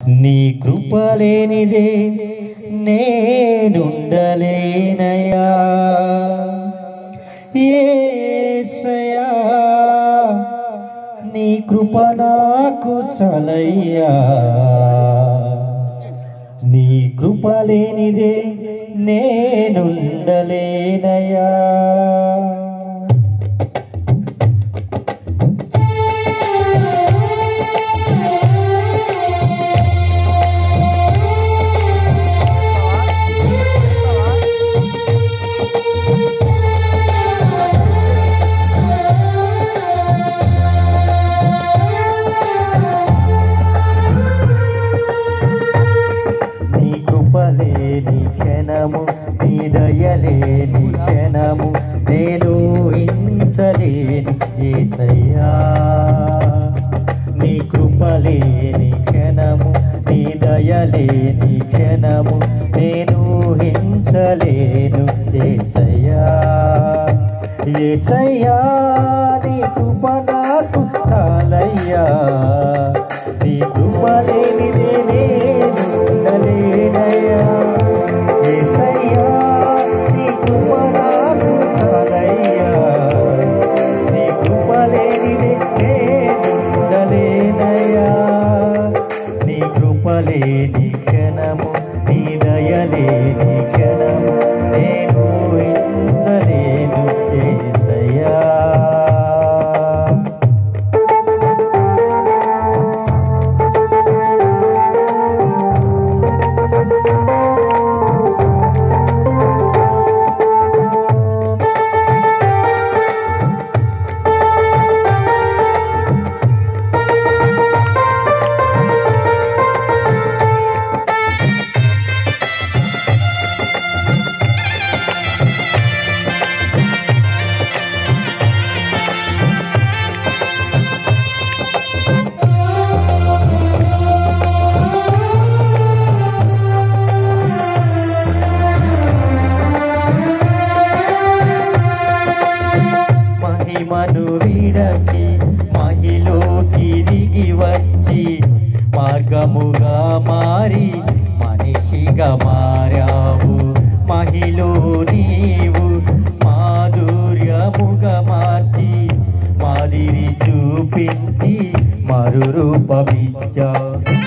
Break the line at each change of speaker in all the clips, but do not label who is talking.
నీ కృప లేనిదే నేనుండలేనయా యేసయ్యా నీ కృప నాకు చలయ్యా నీ కృప లేనిదే నేనుండలేనయా నీ కృపలేని క్షణము నీ దయలేని క్షణము నేను ఇంచలేను ఏసయ్యా నీ కృపలేని క్షణము నీ దయలేని క్షణము నేను హించలేను ఏసయ్యా ఏసయ్యా నీ కృప నాకు చాలయ్యా నీ కృప లేనిదే నేను ఉండలేనయ్యా ఏసయ్యా నీ కృప నాకు చాలయ్యా నీ కృప లేనిదే నేను ఉండలేనయ్యా నీ కృప లేని క్షణము నీ దయ లేని క్షణము నేను హింసలేను ఏసయ్యా మహిమను విడచి మహిలోకి దిగి వచ్చి మార్గముగా మారి మనిషిగా మారావు మహిలో నీవు మాధుర్యముగా మార్చి మాదిరి చూపించి మరు రూపమిచ్చావు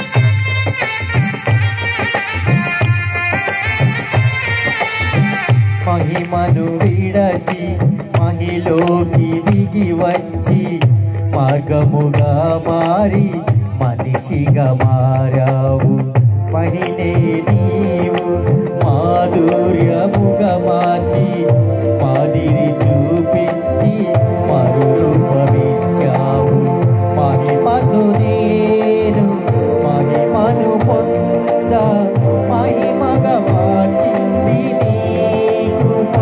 మహిమను విడచి మహిలోకి దిగి వచ్చి మార్గముగా మారి మనిషిగా మారావు మహినే నీవు మాధుర్యముగా మార్చి మాదిరి చూపించి మరురూపమిచ్చావు మహిమతో నేను మహిమను పొంద మహిమగా మార్చింది నీ కృప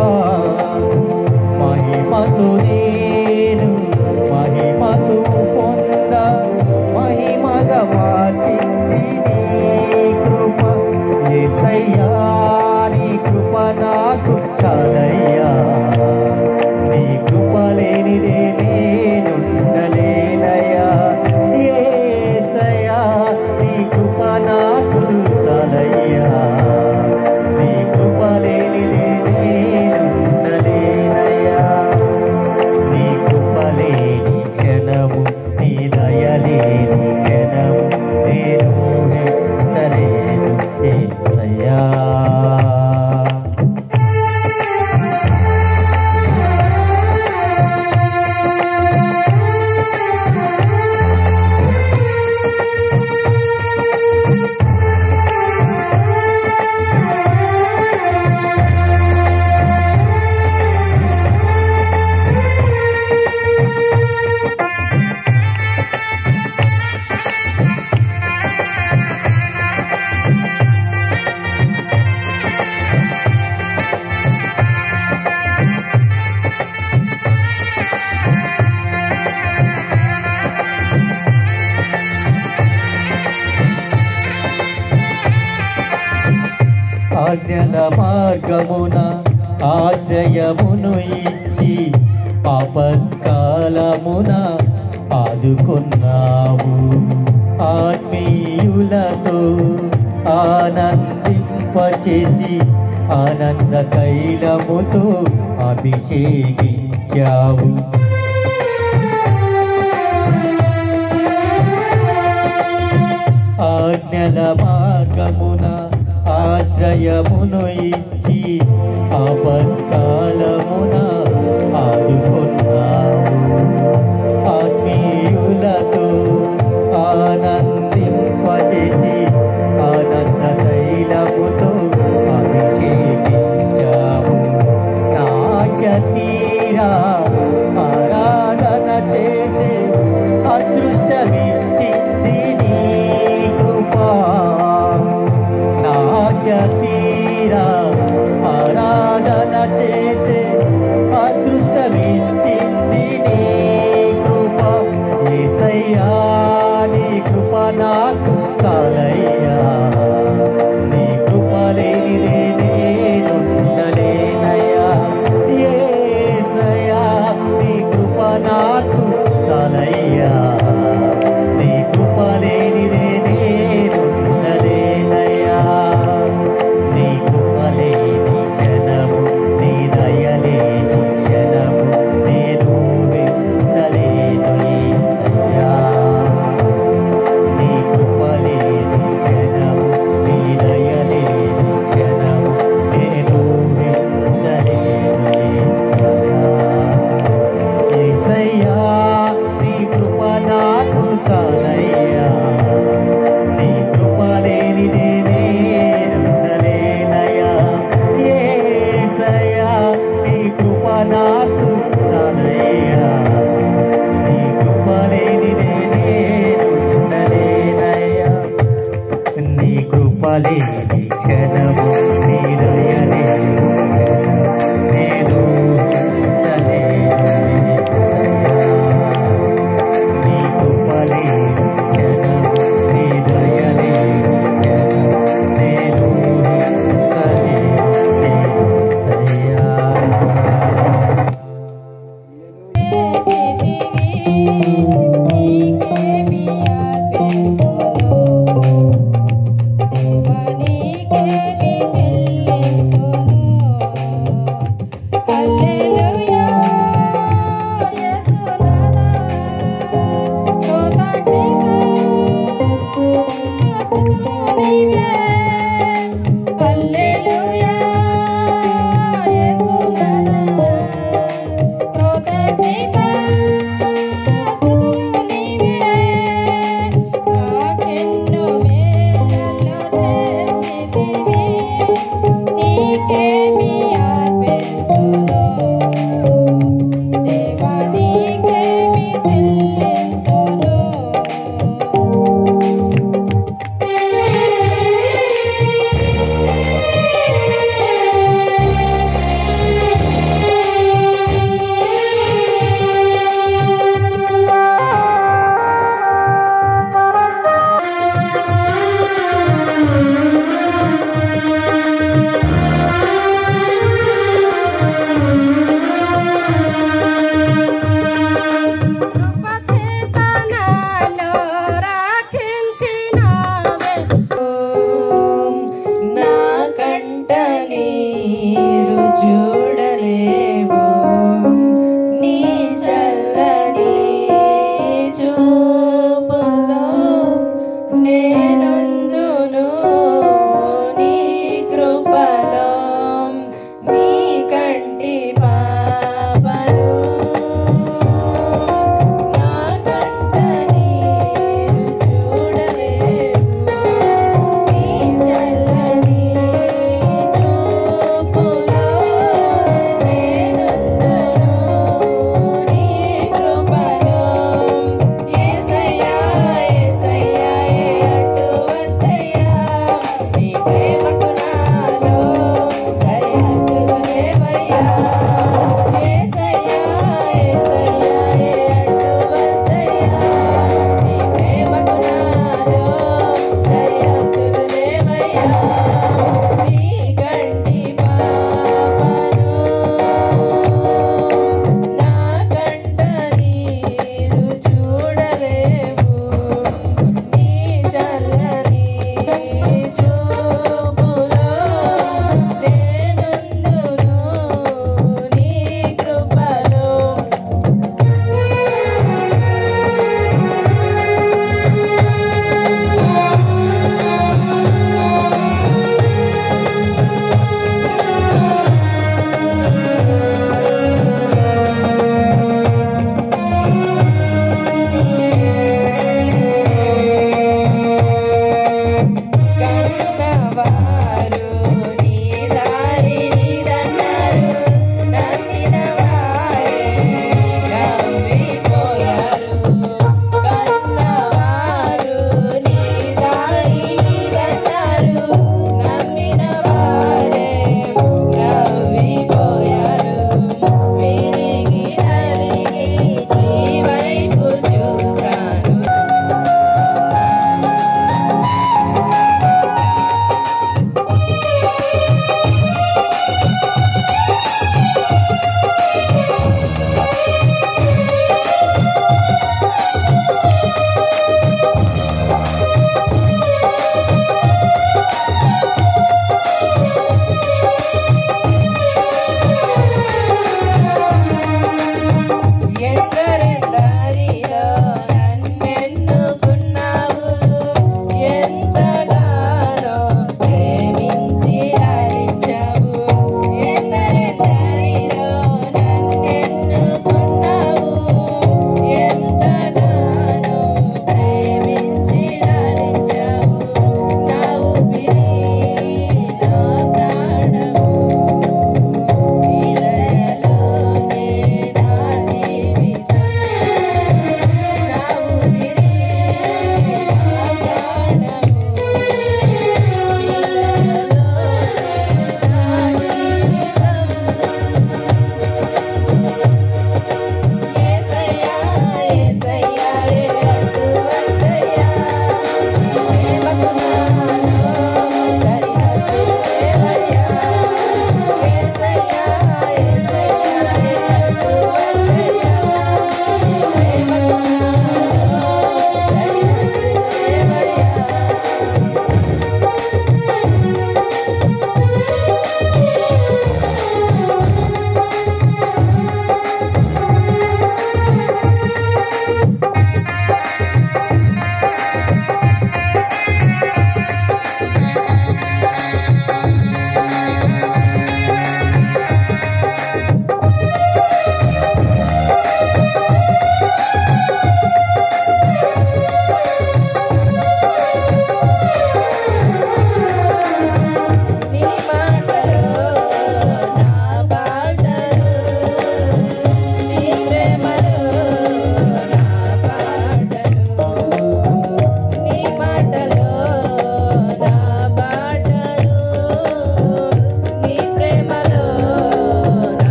మహిమతో నేను మహిమతో పొంద మహిమగా మార్చింది నీ కృప యేసయ్యా నీ కృప నాకు చాలయ్యా నీ కృప లేనిదే నేనుండలేనయ్యా యేసయ్యా నీ కృప నాకు చాలయ్యా నీ కృప లేనిదే నేనుండలేనయ్యా నీ కృప లేని క్షణము నీ దయ లేని క్షణము నేను ఊహించలేను యేసయ్యా ఆజ్ఞల మార్గమున ఆశ్రయమును ఇచ్చి ఆపత్కాలమున ఆదుకున్నావు ఆత్మీయు ఆత్మీయులతో ఆనందింపచేసి ఆనంద తైలముతో అభిషేకించావు ఆజ్ఞల మార్గమున ఆశ్రయమును ఇచ్చి ఆపత్కాలమున ఆదుకున్నావు ఆత్మీయులతో ఆనందింపచేసి ఆనంద తైలముతో అభిషేకించావు నాశ తీరా ఆరాధన చేసే అదృష్టమిచ్చింది నీ కృపా నాశ తీరా ఆరాధన చేసే అదృష్టమిచ్చింది నీ కృప ఏసయ్యా నీ కృప నాకు చాలయ్యా నీ కృప లేనిదే నేనుండలేనయ్యా ఏసయ్యా నీ కృప నాకు చాలయ్యా నీ కృప లేనిదే నేనుండలేనయ్యా నీ కృప లేని క్షణము నీ దయ లేని క్షణము నేను వెంచలేను ఏసయ్యా నీ కృప లేని క్షణము నీ దయ లేని క్షణము నేను వెంచలేను ఏసయ్యా ఏసయ్యా నీ కృప నాకు చాలయ్యా నీ కృప లేనిదే నేనుండలేనయ్యా ఏసయ్యా నీ కృప నాకు చాలయ్యా నీ కృప లేనిదే నేనుండలేనయ్యా నీ కృప లేని క్షణము నీ దయ లేని క్షణము నేను ఉంచలేను నీ కృప లేని క్షణము నీ దయ లేని క్షణము నేను ఉంచలేను ఏసయ్యా.
దేవానికి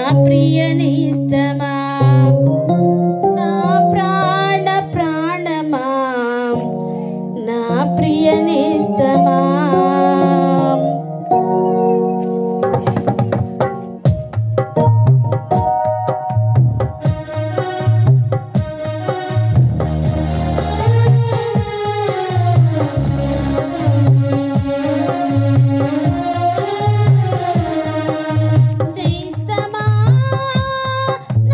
ప్రియ నేస్తమా నా ప్రాణ ప్రాణమా నా ప్రియ నేస్తమా నేస్తమా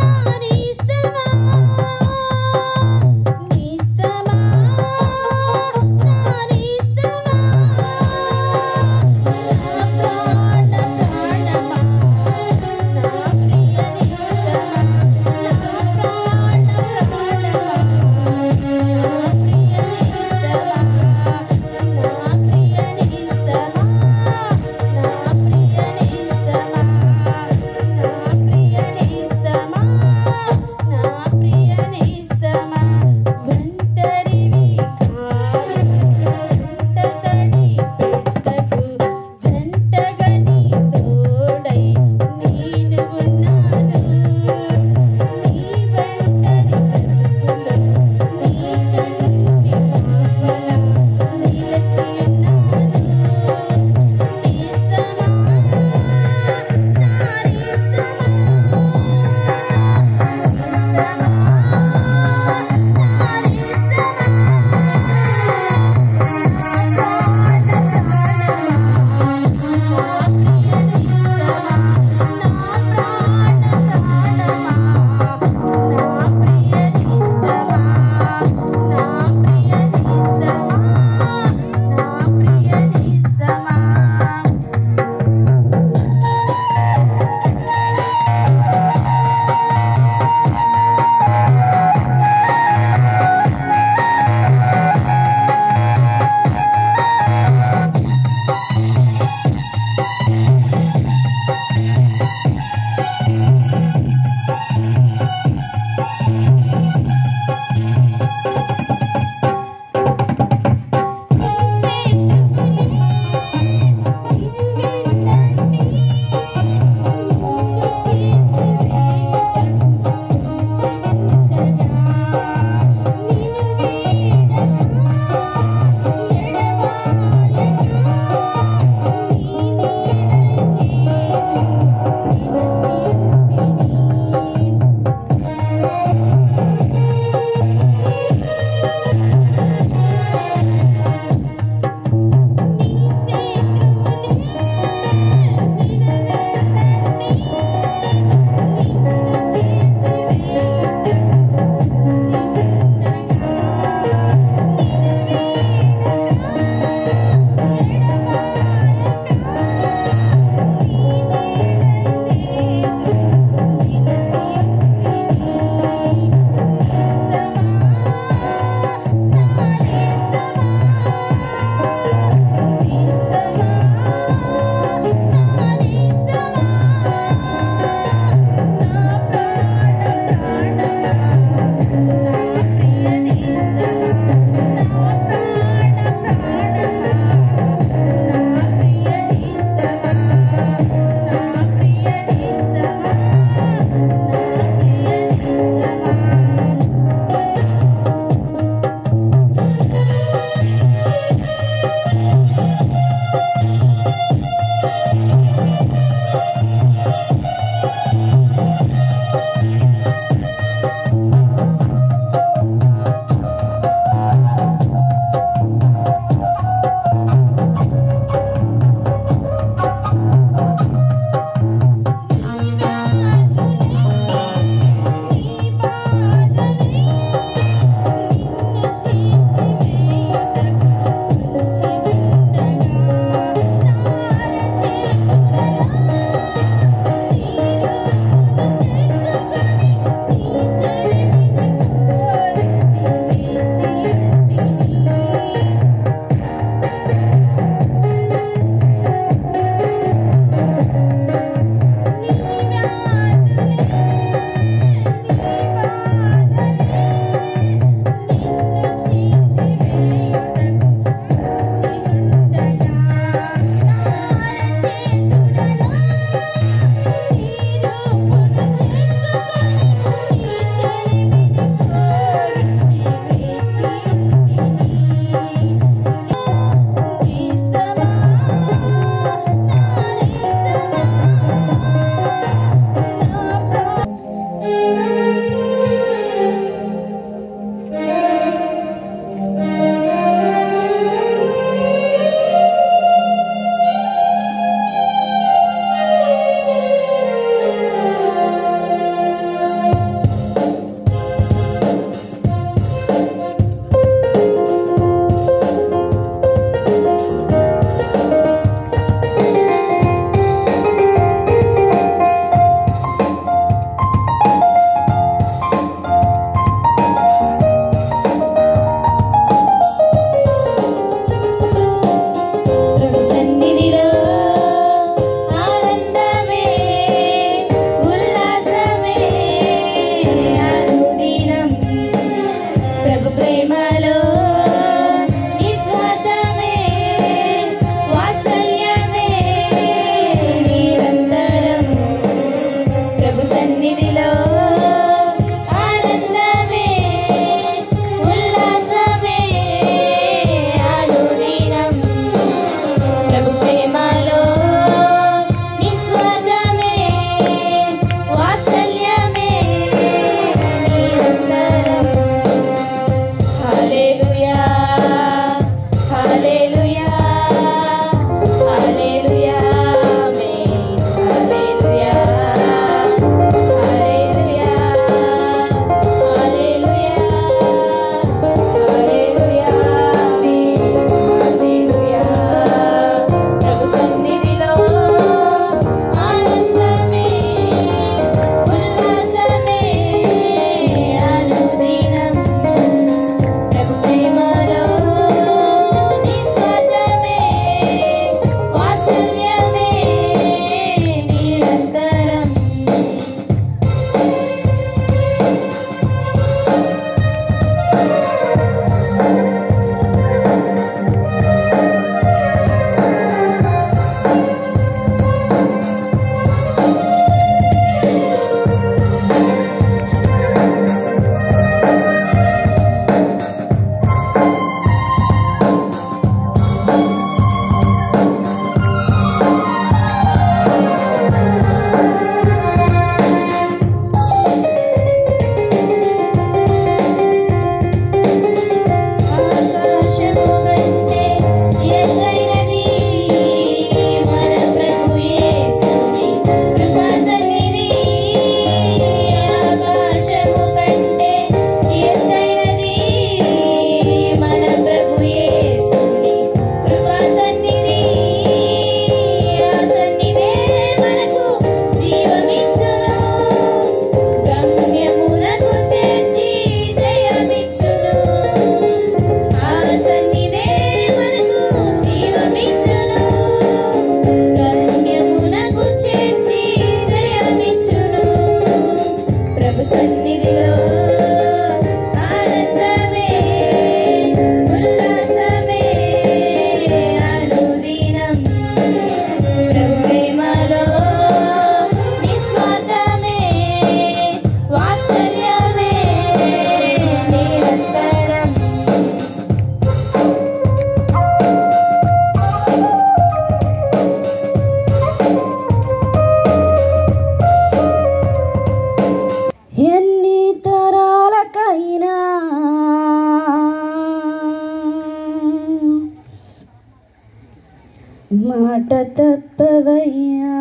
మాట తప్పవయ్యా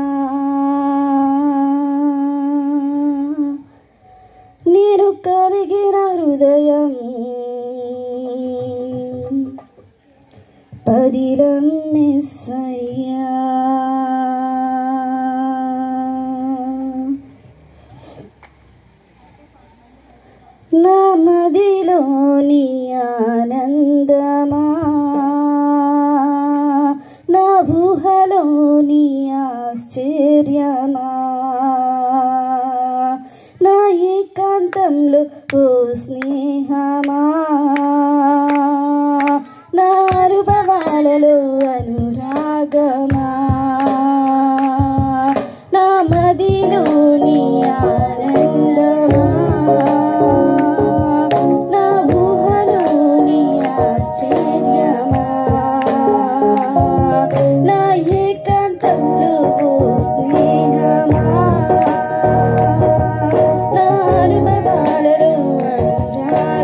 నేను కలిగిన హృదయం పదిలం మెస్సయ్యా నా మదిలోని ఆనందమా నా ఊహలోని ఆశ్చర్యమా నా ఏకాంతంలో ఓ స్నేహమా నా అనుభవాలలో అనురాగమా నా మదిలోని ఆనందమా నా ఊహలోని ఆశ్చర్యమా నా ఏకాంతంలో ఓ స్నేహమా నా అనుభవాలలో అనురాగమా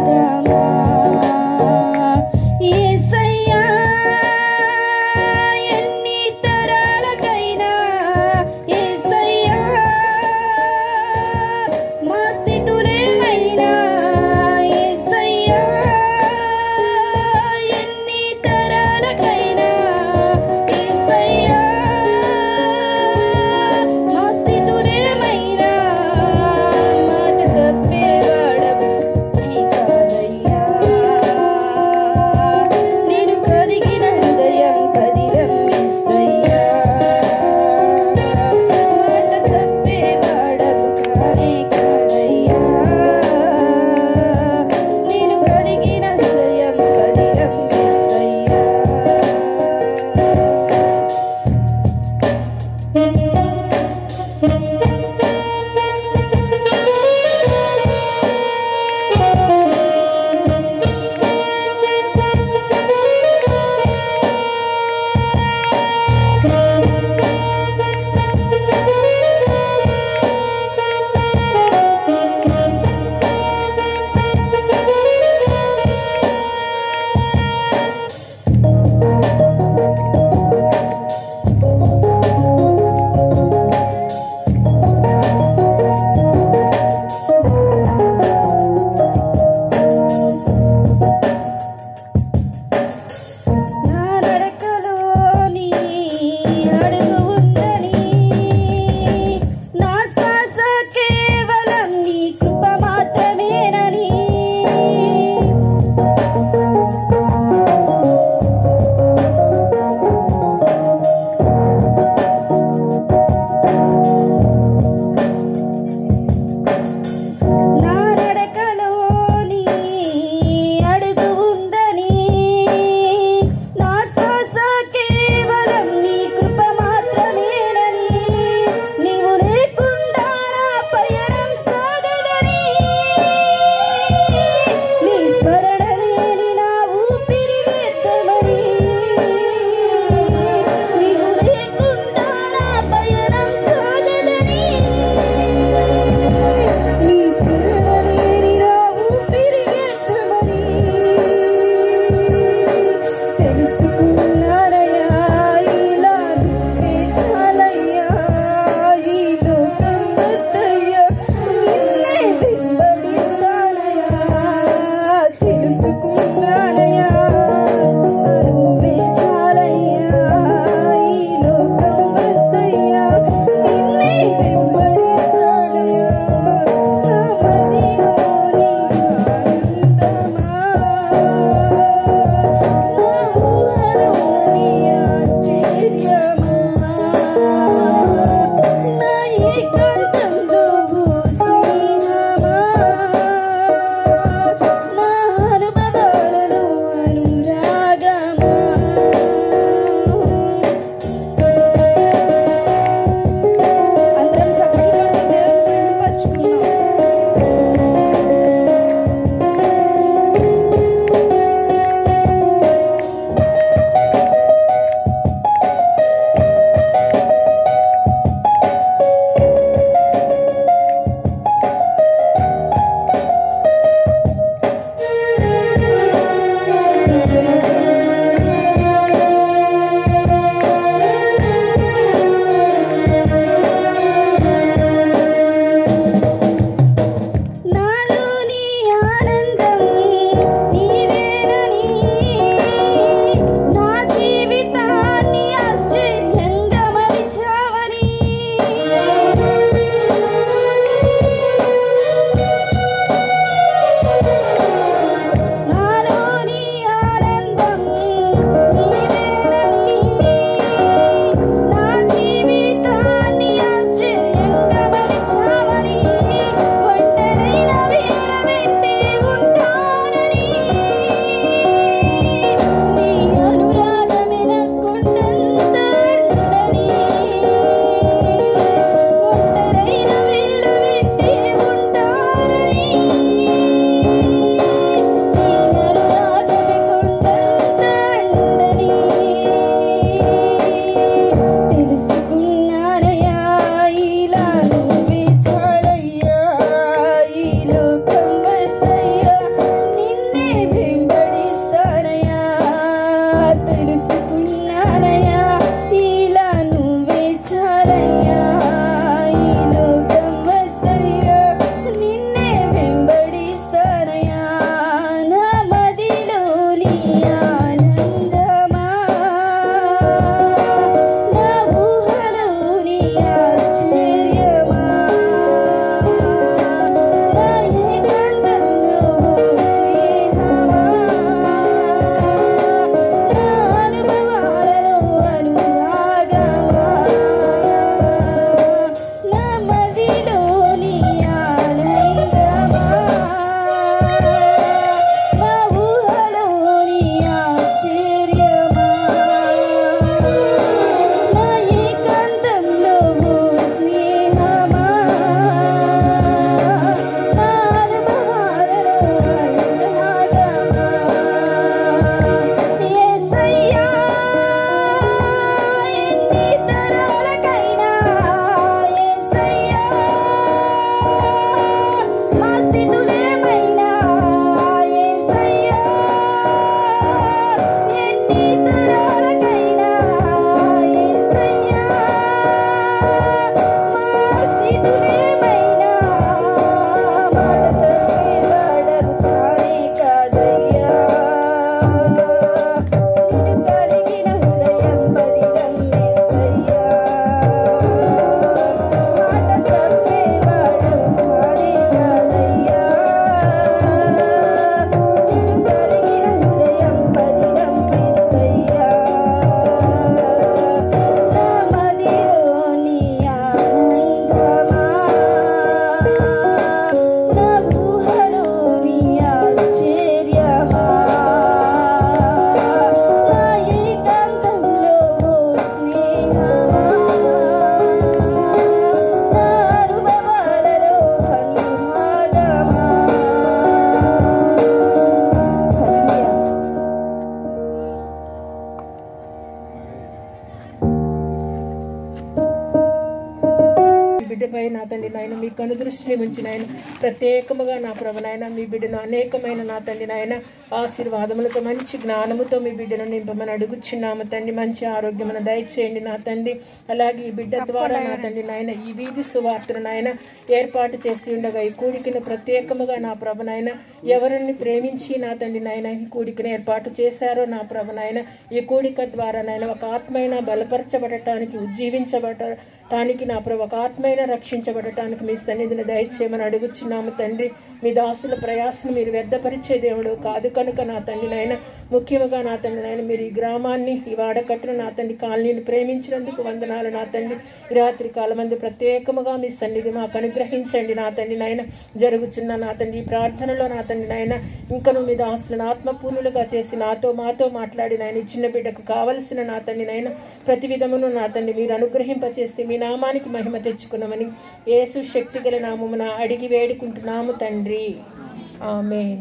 తండ్రి నాయన మీ కనుదృష్టిని ఉంచి నాయన ప్రత్యేకముగా నా ప్రభు నాయన మీ బిడ్డను అనేకమైన నా తండ్రి నాయన ఆశీర్వాదములతో మంచి జ్ఞానముతో మీ బిడ్డను నింపమని అడుగుచున్నాము తండ్రి మంచి ఆరోగ్యమును దయచేయండి నా తండ్రి అలాగే ఈ బిడ్డ ద్వారా నా తండ్రి నాయన ఈ వీధి సువార్తను నాయన ఏర్పాటు చేసి ఉండగా ఈ కూడికిని ప్రత్యేకముగా నా ప్రభు నాయన ఎవరిని ప్రేమించి నా తండ్రి నాయన ఈ కూడికను ఏర్పాటు చేశారో నా ప్రభు నాయన ఈ కూడిక ద్వారా నాయన ఒక ఆత్మైన బలపరచబడటానికి ఉజ్జీవించబడటానికి నా ప్రభు ఒక ఆత్మైన రక్షించబడటానికి మీ సన్నిధిని దయచేయమని అడుగుచున్నాము తండ్రి మీ దాసుల ప్రయాసను మీరు వ్యర్థపరిచే దేవుడు కాదు కనుక నా తండ్రి నాయన ముఖ్యముగా నా తండ్రి నాయన మీరు ఈ గ్రామాన్ని ఈ వాడకట్టును నా తండ్రి కాలనీని ప్రేమించినందుకు వందనాలు నా తండ్రి ఈ రాత్రి కాలమంది ప్రత్యేకముగా మీ సన్నిధి మాకు అనుగ్రహించండి నా తండ్రి నాయన జరుగుచున్న నా తండ్రి ఈ ప్రార్థనలో నా తండ్రి నాయన ఇంకను మీ దాసులను ఆత్మపూర్ణులుగా చేసి నాతో మాతో మాట్లాడి నాయన ఈ చిన్న బిడ్డకు కావలసిన నా తండ్రి నాయన ప్రతి విధమును నా తండ్రి మీరు అనుగ్రహింపచేసి మీ నామానికి మహిమ తెచ్చుకున్నామని యేసు శక్తి గల నామమున అడిగి వేడుకుంటున్నాము తండ్రి ఆమేన్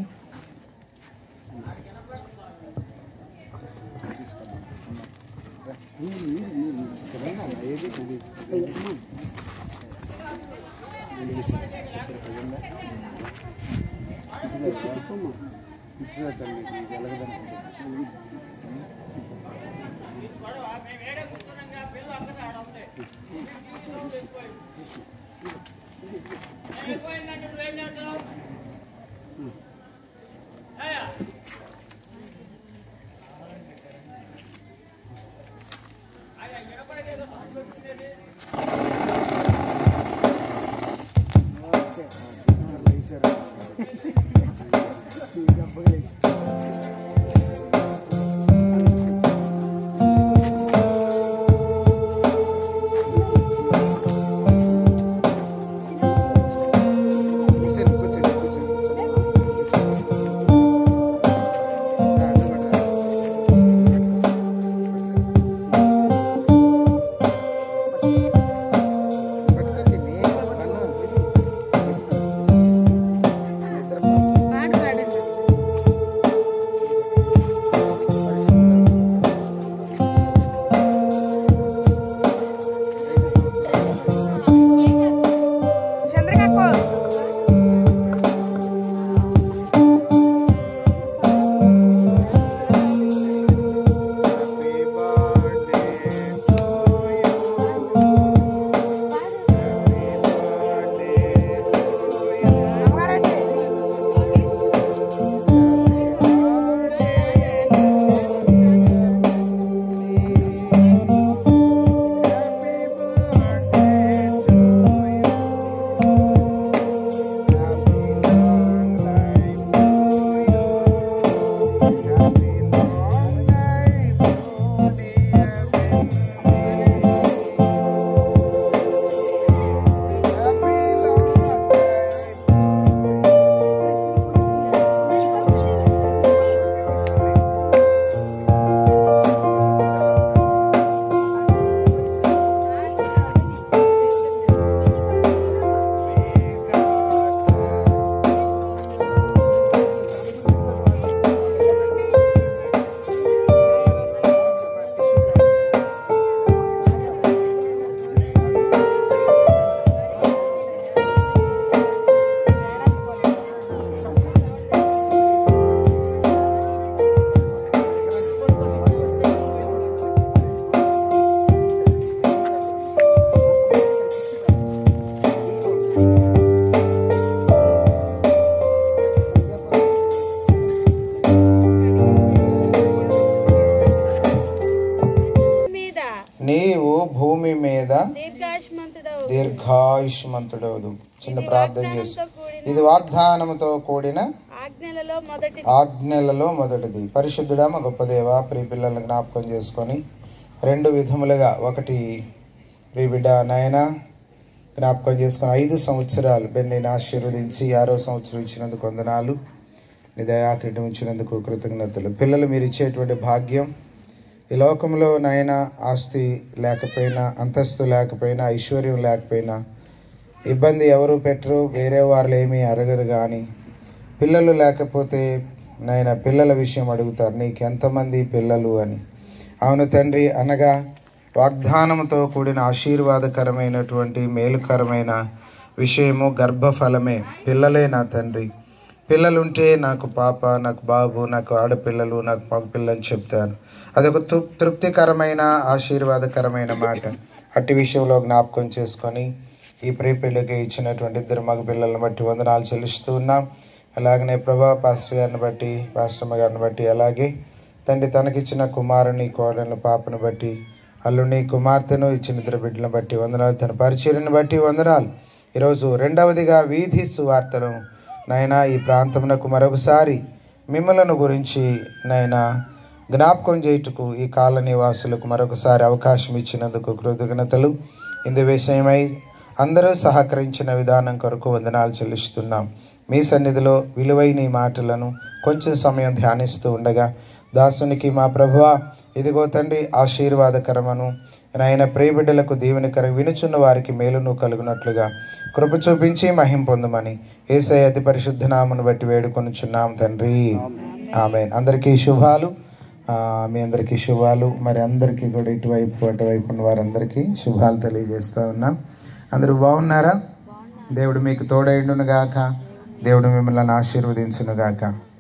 మీద
నీవు భూమి మీద
దీర్ఘాయుష్మంతుడవు
దీర్ఘాయుష్మంతుడవు చిన్న ప్రార్థన చేసు ఇది వాగ్దానముతో కూడిన
ఆజ్ఞలలో మొదటి
ఆజ్ఞలలో మొదటిది పరిశుద్ధుడా మా గొప్ప దేవ ప్రియ పిల్లలను జ్ఞాపకం చేసుకొని రెండు విధములుగా ఒకటి ప్రియ బిడ్డ నాయన జ్ఞాపకం చేసుకొని ఐదు సంవత్సరాలు బెన్నీని ఆశీర్వదించి ఆరో సంవత్సరం ఇచ్చినందుకు వందనాలు నీ దయాకిరీటం ఇచ్చినందుకు కృతజ్ఞతలు పిల్లలు మీరు ఇచ్చేటువంటి భాగ్యం ఈ లోకంలో నాయన ఆస్తి లేకపోయినా అంతస్తు లేకపోయినా ఐశ్వర్యం లేకపోయినా ఇబ్బంది ఎవరు పెట్టరు వేరే వాళ్ళు ఏమీ అరగరు కానీ పిల్లలు లేకపోతే నాయన పిల్లల విషయం అడుగుతారు నీకు ఎంతమంది పిల్లలు అని అవును తండ్రి అనగా వాగ్దానంతో కూడిన ఆశీర్వాదకరమైనటువంటి మేలుకరమైన విషయము గర్భఫలమే పిల్లలే నా తండ్రి పిల్లలుంటే నాకు పాప నాకు బాబు నాకు ఆడపిల్లలు నాకు మగపిల్ల అని చెప్తారు అదొక తృప్ తృప్తికరమైన ఆశీర్వాదకరమైన మాట అట్టి విషయంలో జ్ఞాపకం చేసుకొని ఈ ప్రేపిల్లకి ఇచ్చినటువంటి ఇద్దరు మగ పిల్లలను బట్టి వందనాలు చెల్లిస్తూ ఉన్నాం అలాగనే ప్రభా పాస్టర్ గారిని బట్టి పాస్టమ్మ గారిని బట్టి అలాగే తండ్రి తనకిచ్చిన కుమారుని కోడలను పాపను బట్టి అల్లుని కుమార్తెను ఇచ్చిన ఇద్దరు బిడ్డలను బట్టి వందనాలు తన పరిచర్యను బట్టి వందనాలు ఈరోజు రెండవదిగా వీధి సువార్తను నాయనా ఈ ప్రాంతమునకు మరొకసారి మిమ్మలను గురించి నాయనా జ్ఞాపకం చేయుటకు ఈ కాల నివాసులకు మరొకసారి అవకాశం ఇచ్చినందుకు కృతజ్ఞతలు ఇందు విషయమై అందరూ సహకరించిన విధానం కొరకు వందనాలు చెల్లిస్తున్నాం మీ సన్నిధిలో విలువైన ఈ మాటలను కొంచెం సమయం ధ్యానిస్తూ ఉండగా దాసునికి మా ప్రభువ ఇదిగో తండ్రి ఆశీర్వాదకరమను నాయన ప్రియబిడ్డలకు దీవెనకర వినుచున్న వారికి మేలును కలుగునట్లుగా కృప చూపించి మహిం పొందమని ఏసై అతి పరిశుద్ధ నామను బట్టి వేడుకొనుచున్నాం తండ్రి ఆమె అందరికీ శుభాలు ఆ, మీ అందరికీ శుభాలు మరి అందరికీ కూడా ఇటువైపు అటువైపు ఉన్న వారందరికీ శుభాలు తెలియజేస్తా ఉన్నాం అందరూ బాగున్నారా దేవుడు మీకు తోడైండును గాక దేవుడు మిమ్మల్ని ఆశీర్వదించును గాక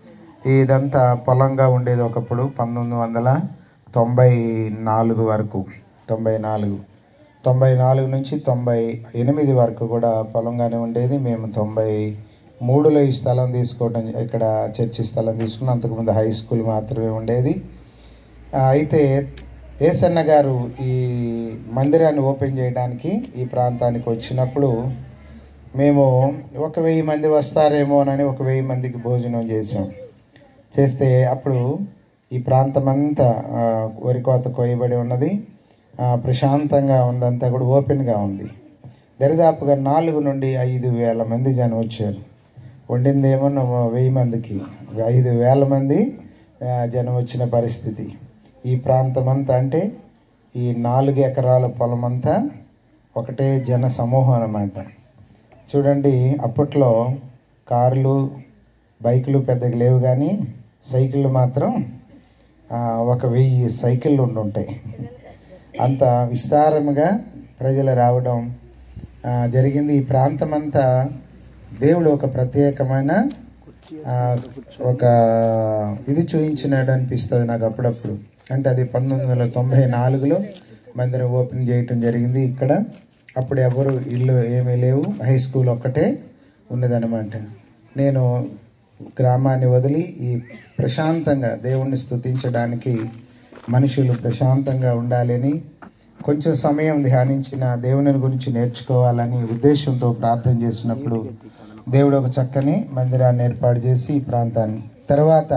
ఇదంతా పొలంగా ఉండేది ఒకప్పుడు పంతొమ్మిది వందల తొంభై నాలుగు వరకు తొంభై నాలుగు తొంభై నాలుగు నుంచి తొంభై ఎనిమిది వరకు కూడా పొలంగానే ఉండేది మేము తొంభై మూడులో ఈ స్థలం తీసుకోవడం ఇక్కడ చర్చి స్థలం తీసుకుని అంతకుముందు హై స్కూల్ మాత్రమే ఉండేది ఆ, అయితే ఏసన్న గారు ఈ మందిరాన్ని ఓపెన్ చేయడానికి ఈ ప్రాంతానికి వచ్చినప్పుడు మేము ఒక వెయ్యి మంది వస్తారేమోనని ఒక వెయ్యి మందికి భోజనం చేసాం చేస్తే అప్పుడు ఈ ప్రాంతం అంతా ఆ, వరి కోత కోయబడి ఉన్నది ఆ, ప్రశాంతంగా ఉందంతా కూడా ఓపెన్గా ఉంది దరిదాపుగా నాలుగు నుండి ఐదు వేల మంది జనం వచ్చారు వండిందేమో నవ్వు- వెయ్యి మందికి ఐదు వేల మంది ఆ, జనం వచ్చిన పరిస్థితి ఈ ప్రాంతం అంతా అంటే ఈ నాలుగు ఎకరాల పొలం అంతా ఒకటే జన సమూహం అన్నమాట చూడండి అప్పట్లో కార్లు బైకులు పెద్దగా లేవు కానీ సైకిళ్ళు మాత్రం ఆ, ఒక వెయ్యి సైకిళ్ళు ఉండుంటాయి అంత విస్తారముగా ప్రజలు రావడం ఆ, జరిగింది ఈ ప్రాంతం అంతా దేవుడు ఒక ప్రత్యేకమైన ఆ, ఒక ఇది చూపించినాడు అనిపిస్తుంది నాకు అప్పుడప్పుడు అంటే అది పంతొమ్మిది వందల తొంభై నాలుగులో మందిరం ఓపెన్ చేయటం జరిగింది ఇక్కడ అప్పుడు ఎవరు ఇల్లు ఏమీ లేవు హై స్కూల్ ఒక్కటే ఉన్నదనమాట నేను గ్రామాన్ని వదిలి ఈ ప్రశాంతంగా దేవుణ్ణి స్తుతించడానికి మనుషులు ప్రశాంతంగా ఉండాలని కొంచెం సమయం ధ్యానించిన దేవుని గురించి నేర్చుకోవాలని ఉద్దేశంతో ప్రార్థన చేసినప్పుడు దేవుడు ఒక చక్కని మందిరాన్ని ఏర్పాటు చేసి ఈ ప్రాంతాన్ని తర్వాత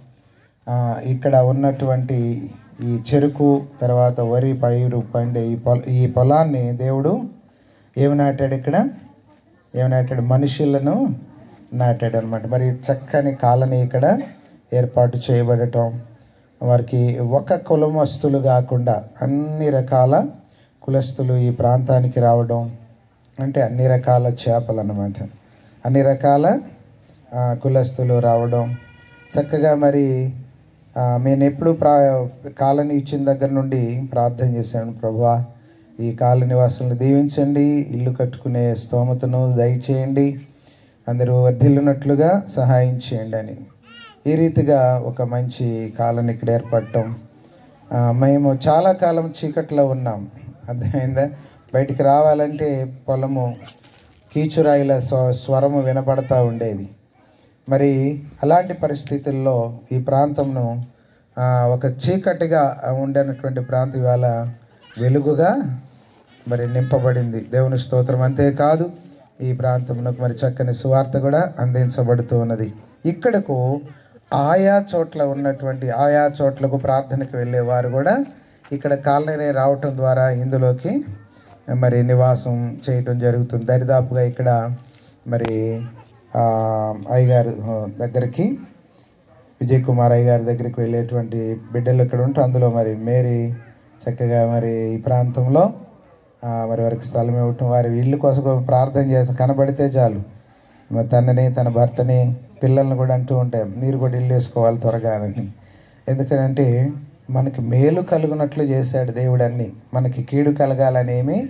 ఆ, ఇక్కడ ఉన్నటువంటి ఈ చెరుకు తర్వాత వరి పైరు పండే ఈ పొల ఈ పొలాన్ని దేవుడు ఏమి నాటాడు ఇక్కడ ఏమి నాటాడు మనుషులను నాటాడు అనమాట మరి చక్కని కాలనీ ఇక్కడ ఏర్పాటు చేయబడటం వారికి ఒక కులమస్తులు కాకుండా అన్ని రకాల కులస్తులు ఈ ప్రాంతానికి రావడం అంటే అన్ని రకాల చేపలు అన్నమాట అన్ని రకాల ఆ, కులస్తులు రావడం చక్కగా మరి ఆ, నేను ఎప్పుడు ప్రా కాలనీ ఇచ్చిన దగ్గర నుండి ప్రార్థన చేశాను ప్రభా ఈ కాలనీ వాసులను దీవించండి ఇల్లు కట్టుకునే స్తోమతను దయచేయండి అందరూ వర్ధిల్లునట్లుగా సహాయం చేయండి అని ఈ రీతిగా ఒక మంచి కాలనీ ఇక్కడ ఏర్పడటం ఆ, మేము చాలా కాలం చీకట్లో ఉన్నాం అర్థమైందా బయటికి రావాలంటే పొలము కీచురాయిల స్వ స్వరము వినపడతా ఉండేది మరి అలాంటి పరిస్థితుల్లో ఈ ప్రాంతంను ఆ, ఒక చీకటిగా ఉండనటువంటి ప్రాంతం ఇవాళ వెలుగుగా మరి నింపబడింది దేవుని స్తోత్రం అంతేకాదు ఈ ప్రాంతంలో మరి చక్కని సువార్త కూడా అందించబడుతూ ఉన్నది ఇక్కడకు ఆయా చోట్ల ఉన్నటువంటి ఆయా చోట్లకు ప్రార్థనకు వెళ్ళేవారు కూడా ఇక్కడ కాలనీ రావటం ద్వారా ఇందులోకి మరి నివాసం చేయటం జరుగుతుంది దరిదాపుగా ఇక్కడ మరి ఆ, అయ్యగారు ఆ, దగ్గరికి విజయ్ కుమార్ అయ్య గారి దగ్గరికి వెళ్ళేటువంటి బిడ్డలు ఇక్కడ ఉంటే అందులో మరి మేరీ చక్కగా మరి ఈ ప్రాంతంలో ఆ, మరి వారికి స్థలం ఇవ్వటం వారి ఇల్లు కోసం ప్రార్థన చేసి కనబడితే చాలు మరి తనని తన భర్తని పిల్లల్ని కూడా అంటూ ఉంటాయి మీరు కూడా ఇల్లు వేసుకోవాలి త్వరగా అని ఎందుకంటే మనకి మేలు కలుగునట్లు చేశాడు దేవుడు అన్ని మనకి కీడు కలగాలని ఏమీ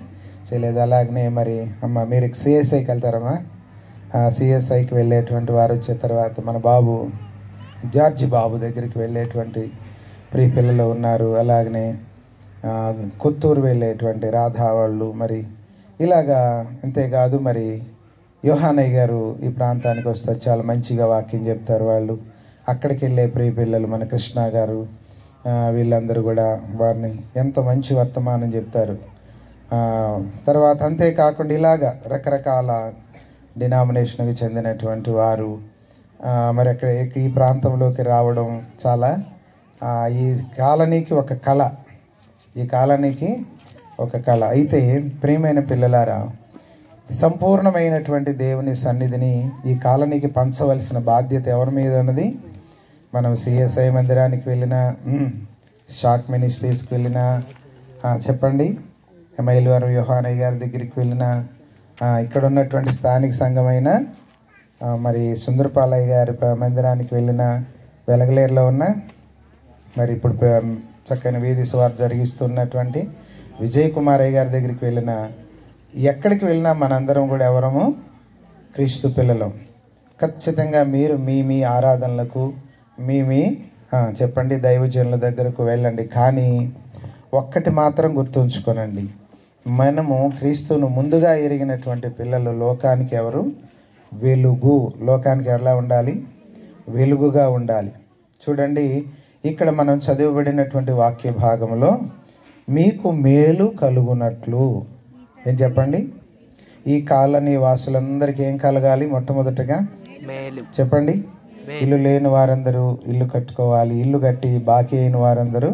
చేయలేదు అలాగనే మరి అమ్మ మీరు సిఎస్ఐకి వెళ్తారమ్మా సిఎస్ఐకి వెళ్ళేటువంటి వారు వచ్చిన తర్వాత మన బాబు జార్జి బాబు దగ్గరికి వెళ్ళేటువంటి ప్రియ పిల్లలు ఉన్నారు అలాగనే ఆ, కొత్తూరు వెళ్ళేటువంటి రాధా వాళ్ళు మరి ఇలాగా అంతేకాదు మరి యోహానయ్య గారు ఈ ప్రాంతానికి వస్తారు చాలా మంచిగా వాక్యం చెప్తారు వాళ్ళు అక్కడికి వెళ్ళే ప్రియ పిల్లలు మన కృష్ణ గారు ఆ, వీళ్ళందరూ కూడా వారిని ఎంత మంచి వర్తమానం చెప్తారు ఆ, తర్వాత అంతేకాకుండా ఇలాగా రకరకాల డినామినేషన్కి చెందినటువంటి వారు ఆ, మరి అక్కడ ఈ ప్రాంతంలోకి రావడం చాలా ఆ, ఈ కాలనీకి ఒక కళ ఈ కాలనీకి ఒక కళ అయితే ప్రియమైన పిల్లలారా సంపూర్ణమైనటువంటి దేవుని సన్నిధిని ఈ కాలనీకి పంచవలసిన బాధ్యత ఎవరి మీద ఉన్నది మనం సిఎస్ఐ మందిరానికి వెళ్ళినా మ్, షాక్ మినిస్ట్రీస్కి వెళ్ళినా ఆ, చెప్పండి మైలవరం యోహానయ్య గారి దగ్గరికి వెళ్ళినా ఆ, ఇక్కడ ఉన్నటువంటి స్థానిక సంఘమైన ఆ, మరి సుందరపాలయ్య గారి ప- మందిరానికి వెళ్ళిన వెలగలేరులో ఉన్న మరి ఇప్పుడు ప్ర- చక్కని వీధి సువార్ జరిగిస్తున్నటువంటి విజయ్ కుమారయ్య గారి దగ్గరికి వెళ్ళిన ఎక్కడికి వెళ్ళినా మనందరం కూడా ఎవరము క్రీస్తు పిల్లలం ఖచ్చితంగా మీరు మీ మీ ఆరాధనలకు మీ మీ ఆ, చెప్పండి దైవజనుల దగ్గరకు వెళ్ళండి కానీ ఒక్కటి మాత్రం గుర్తుంచుకోనండి మనము క్రీస్తును ముందుగా ఎరిగినటువంటి పిల్లలు లోకానికి ఎవరు వెలుగు లోకానికి ఎలా ఉండాలి వెలుగుగా ఉండాలి చూడండి ఇక్కడ మనం చదివబడినటువంటి వాక్య భాగంలో మీకు మేలు కలుగునట్లు ఏం చెప్పండి ఈ కాలనీ వాసులందరికీ ఏం కలగాలి మొట్టమొదటగా
మేలు
చెప్పండి ఇల్లు లేని వారందరూ ఇల్లు కట్టుకోవాలి ఇల్లు కట్టి బాకీ అయిన వారందరూ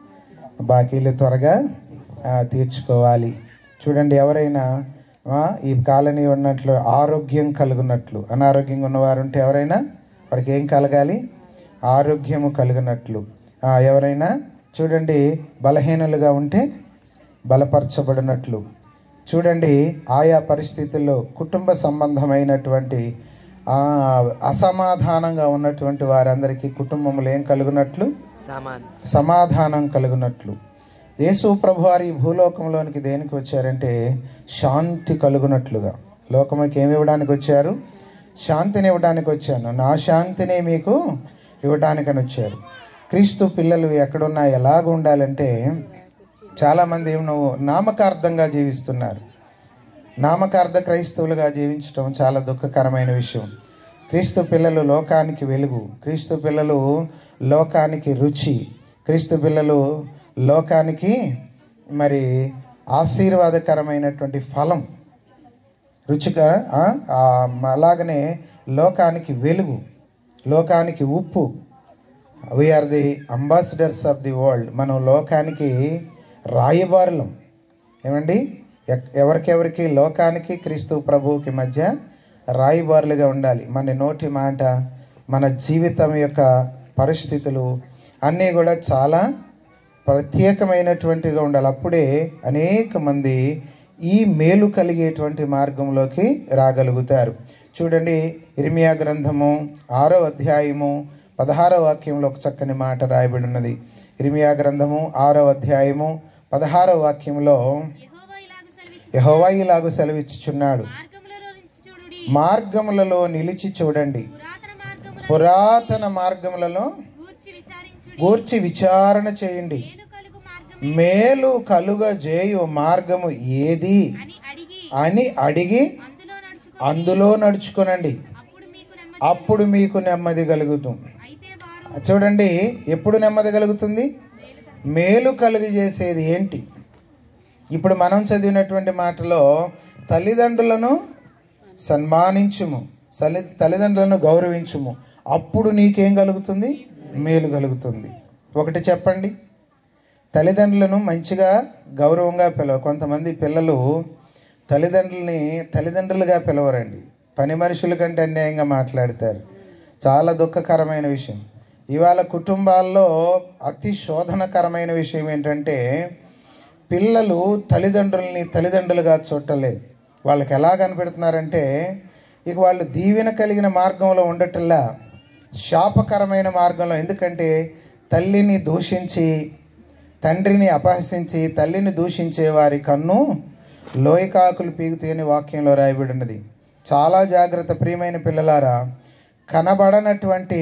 బాకీలు త్వరగా ఆ, తీర్చుకోవాలి చూడండి ఎవరైనా ఆ, ఈ కాలనీ ఉన్నట్లు ఆరోగ్యం కలుగునట్లు అనారోగ్యంగా ఉన్నవారు ఉంటే ఎవరైనా వారికి ఏం కలగాలి ఆరోగ్యము కలిగినట్లు ఆ, ఎవరైనా చూడండి బలహీనులుగా ఉంటే బలపరచబడినట్లు చూడండి ఆయా పరిస్థితుల్లో కుటుంబ సంబంధమైనటువంటి ఆ, అసమాధానంగా ఉన్నటువంటి వారందరికీ కుటుంబంలో ఏం కలుగునట్లు
సామాన్
సమాధానం కలుగునట్లు యేసు ప్రభువారి ఈ భూలోకంలోనికి దేనికి వచ్చారంటే శాంతి కలుగునట్లుగా లోకముకి ఏమి ఇవ్వడానికి వచ్చారు శాంతిని ఇవ్వడానికి వచ్చాను నా శాంతిని మీకు ఇవ్వడానికని వచ్చారు క్రీస్తు పిల్లలు ఎక్కడున్నా ఎలాగ ఉండాలంటే చాలామంది ఏం నువ్వు నామకార్థంగా జీవిస్తున్నారు నామకార్థ క్రైస్తవులుగా జీవించడం చాలా దుఃఖకరమైన విషయం క్రీస్తు పిల్లలు లోకానికి వెలుగు క్రీస్తు పిల్లలు లోకానికి రుచి క్రీస్తు పిల్లలు లోకానికి మరి ఆశీర్వాదకరమైనటువంటి ఫలం రుచిగా ఆ, ఆ, అలాగనే లోకానికి వెలుగు లోకానికి ఉప్పు we are the ambassadors of the world మనం లోకానికి రాయబారులం ఏమండి ఎక్- ఎవరికెవరికి లోకానికి క్రీస్తు ప్రభువుకి మధ్య రాయబారులుగా ఉండాలి మన నోటి మాట మన జీవితం యొక్క పరిస్థితులు అన్నీ కూడా చాలా ప్రత్యేకమైనటువంటిగా ఉండాలి అప్పుడే అనేక మంది ఈ మేలు కలిగేటువంటి మార్గంలోకి రాగలుగుతారు చూడండి ఇర్మియా గ్రంథము ఆరో అధ్యాయము పదహారో వాక్యంలో ఒక చక్కని మాట రాయబడి ఉన్నది ఇర్మియా గ్రంథము ఆరో అధ్యాయము పదహారో వాక్యంలో
యెహోవా ఇలాగు సెలవిచ్చు
యెహోవా ఇలాగు సెలవిచ్చుచున్నాడు
మార్గములలో నుంచి చూడుడి
మార్గములలో నిలిచి చూడండి
పురాతన మార్గములను
పురాతన మార్గములలో
గూర్చి విచారించుడి
గూర్చి విచారణ చేయండి
మేలు కలుగు మార్గం
మేలు కలుగజేయు మార్గము ఏది
అని అడిగి
అని అడిగి
అందులో నడుచుకో
అందులో నడుచుకొనండి
అప్పుడు మీకు నెమ్మది
అప్పుడు మీకు నెమ్మది కలుగుతుంది
అయితే వారు
చూడండి ఎప్పుడు నెమ్మది కలుగుతుంది మేలు కలుగజేసేది ఏంటి ఇప్పుడు మనం చదివినటువంటి మాటలో తల్లిదండ్రులను సన్మానించుము తల్లి తల్లిదండ్రులను గౌరవించుము అప్పుడు నీకేం కలుగుతుంది మేలు కలుగుతుంది ఒకటి చెప్పండి తల్లిదండ్రులను మంచిగా గౌరవంగా పిలవ కొంతమంది పిల్లలు తల్లిదండ్రులని తల్లిదండ్రులుగా పిలవరండి పని మనుషుల కంటే అన్యాయంగా మాట్లాడతారు చాలా దుఃఖకరమైన విషయం ఇవాళ కుటుంబాల్లో అతి శోధనకరమైన విషయం ఏంటంటే పిల్లలు తల్లిదండ్రులని తల్లిదండ్రులుగా చూడలేదు వాళ్ళకి ఎలా కనిపెడుతున్నారంటే ఇక వాళ్ళు దీవెన కలిగిన మార్గంలో ఉండటల్లా శాపకరమైన మార్గంలో ఎందుకంటే తల్లిని దూషించి తండ్రిని అపహసించి తల్లిని దూషించే వారి కన్ను లోయకాకులు పీగుతీయని వాక్యంలో రాయబడి ఉన్నది చాలా జాగ్రత్త ప్రియమైన పిల్లలారా కనబడనటువంటి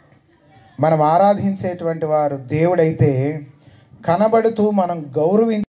మనం ఆరాధించేటువంటి వారు దేవుడైతే కనబడుతూ మనం గౌరవించ